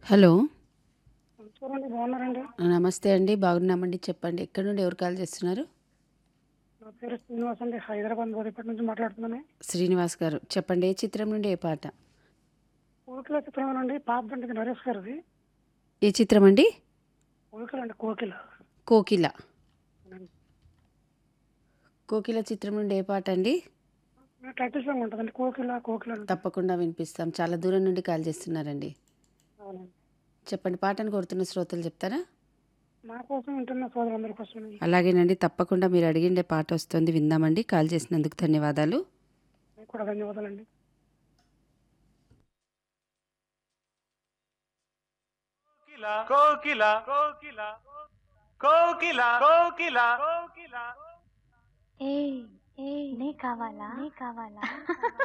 Hello చూడండి బాగున్నారండి నమస్తే అండి బాగున్నామండి చెప్పండి ఎక్కడి నుండి ఎవరు కాల్ చేస్తున్నారు నా పేరు శ్రీనివాస్ అండి హైదరాబాద్ బోదేపేట నుంచి మాట్లాడుతున్నాను శ్రీనివాస్ గారు చెప్పండి ఏ చిత్రం నుండి ఏ పాట కోకిల చిత్రమేనండి పాప దండికి నరేష్ గారిది ఏ చిత్రం అండి కోకిల అండి కోకిల కోకిల కోకిల చిత్రం నుండి ఏ పాట అండి టైటిల్ సాంగ్ ఉంటుందండి కోకిల కోకిల అని. తప్పకుండా వినిపిస్తాం చాలా దూరం నుండి కాల్ చేస్తున్నారండి అవునండి చెప్పండి పాటను కోరుతున్న శ్రోతలు చెప్తారా మా కోసం వింటున్న సోదరులందరి కోసం అలాగేనండి తప్పకుండా మీరు అడిగిండే పాట వస్తుంది విందామండి కాల్ చేసినందుకు ధన్యవాదాలు మీకు కూడా ధన్యవాదాలండి కోకిల కోకిల కోకిల కోకిల కోకిల ఏ ఏ నీ కావాలా నీ కావాలా